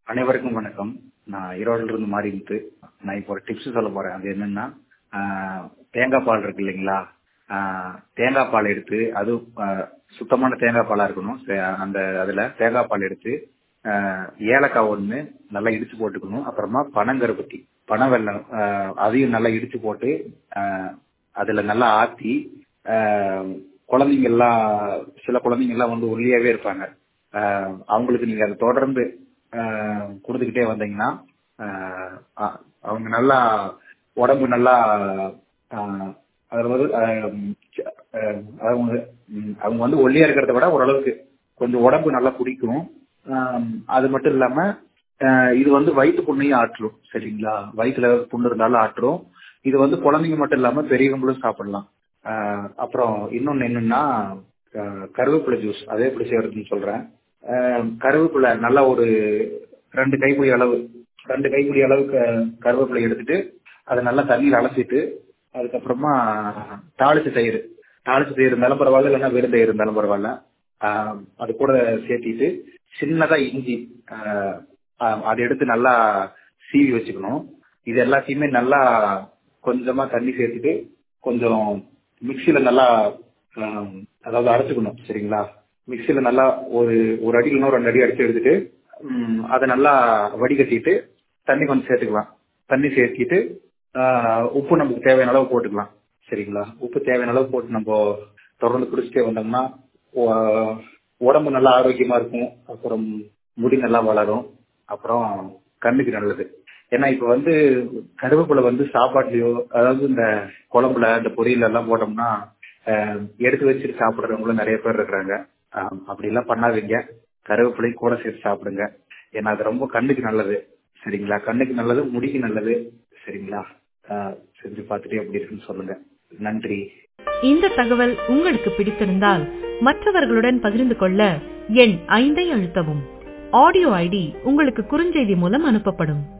அனைவருக்கும் வணக்கம் நான் ஈரோடுல இருந்து மாறிமுத்து நான் இப்போ ஒரு டிப்ஸ் சொல்ல போறேன் அது என்னன்னா ஆஹ், தேங்காய் பால் இருக்கு இல்லைங்களா ஆஹ், தேங்காய் பால் எடுத்து அது ஆஹ், சுத்தமான தேங்காய் பாலா இருக்கணும் சே- அந்த அதுல தேங்காய் பால் எடுத்து ஆஹ், ஏலக்காய் ஒண்ணு நல்லா இடிச்சு போட்டுக்கணும் அப்புறமா பனங்கருப்பட்டி பனை வெல்லம் ஆஹ், அதையும் நல்லா இடிச்சு போட்டு ஆஹ், அதுல நல்லா ஆத்தி ஆஹ், குழந்தைங்க எல்லாம் சில குழந்தைங்க எல்லாம் வந்து ஒல்லியாவே இருப்பாங்க ஆஹ், அவங்களுக்கு நீங்க அதை தொடர்ந்து ஆஹ், கொடுத்துக்கிட்டே வந்தீங்கன்னா ஆஹ், அ- அவங்க நல்லா உடம்பு நல்லா ஆஹ், அதாவது ஆஹ், ஆஹ், அவங்க ம், அவங்க வந்து ஒல்லியா இருக்கிறத விட ஓரளவுக்கு கொஞ்சம் உடம்பு நல்லா பிடிக்கும் ஆஹ், அது மட்டும் இல்லாம ஆஹ், இது வந்து வயிற்று புண்ணையும் ஆற்றும் சரிங்களா வயிற்றுல புண்ணு இருந்தாலும் ஆற்றும் இது வந்து குழந்தைங்க மட்டும் இல்லாம பெரியவங்களும் சாப்பிடலாம் ஆஹ், அப்புறம் இன்னொன்னு என்னன்னா ஆஹ், கருவேப்பிலை ஜூஸ் அதே எப்படி செய்யறதுன்னு சொல்றேன் ஆஹ், கருவேப்பிலை நல்லா ஒரு ரெண்டு கைப்பிடி அளவு ரெண்டு கைப்பிடி அளவுக்கு கருவேப்பிலை எடுத்துட்டு அதை நல்லா தண்ணியில் அலசிட்டு அதுக்கப்புறமா தாளிச்ச தயிர் தாளிச்ச தயிர் இருந்தாலும் பரவாயில்ல இல்லைன்னா வெறும் தயிர் இருந்தாலும் பரவாயில்ல ஆஹ், அது கூட சேர்த்திட்டு சின்னதா இஞ்சி ஆஹ், ஆஹ், அதை எடுத்து நல்லா சீவி வச்சுக்கணும் இது எல்லாத்தையுமே நல்லா கொஞ்சமா தண்ணி சேர்த்துட்டு கொஞ்சம் மிக்சியில நல்லா ஆஹ், அதாவது அரைச்சுக்கணும் சரிங்களா மிக்சியில நல்லா ஒரு ஒரு அடி இல்லைன்னா ரெண்டு அடி அடிச்சு எடுத்துட்டு ம், அதை நல்லா வடிகட்டிட்டு தண்ணி கொஞ்சம் சேர்த்துக்கலாம் தண்ணி சேர்த்திட்டு ஆஹ், உப்பு நமக்கு தேவையான அளவு போட்டுக்கலாம் சரிங்களா உப்பு தேவையான அளவு போட்டு நம்ம தொடர்ந்து குடிச்சிட்டே வந்தோம்னா உ- உடம்பு நல்லா ஆரோக்கியமா இருக்கும் அப்புறம் முடி நல்லா வளரும் அப்புறம் கண்ணுக்கு நல்லது ஏன்னா இப்ப வந்து கருவேப்பிலை வந்து சாப்பாட்டுலயோ அதாவது இந்த குழம்புல இந்த பொரியல் எல்லாம் போட்டோம்னா ஆஹ், எடுத்து வச்சுட்டு சாப்பிடுறவங்களும் நிறைய பேர் இருக்கிறாங்க ஆஹ், அப்படி எல்லாம் பண்ணாதீங்க கருவேப்பிலை கூட சேர்த்து சாப்பிடுங்க ஏன்னா அது ரொம்ப கண்ணுக்கு நல்லது சரிங்களா கண்ணுக்கு நல்லது முடிக்கு நல்லது சரிங்களா ஆஹ், செஞ்சு பார்த்துட்டு எப்படி இருக்குன்னு சொல்லுங்க நன்றி இந்த தகவல் உங்களுக்கு பிடித்திருந்தால் மற்றவர்களுடன் பகிர்ந்து கொள்ள எண் ஐந்தை அழுத்தவும் ஆடியோ ஐடி உங்களுக்கு குறுஞ்செய்தி மூலம் அனுப்பப்படும்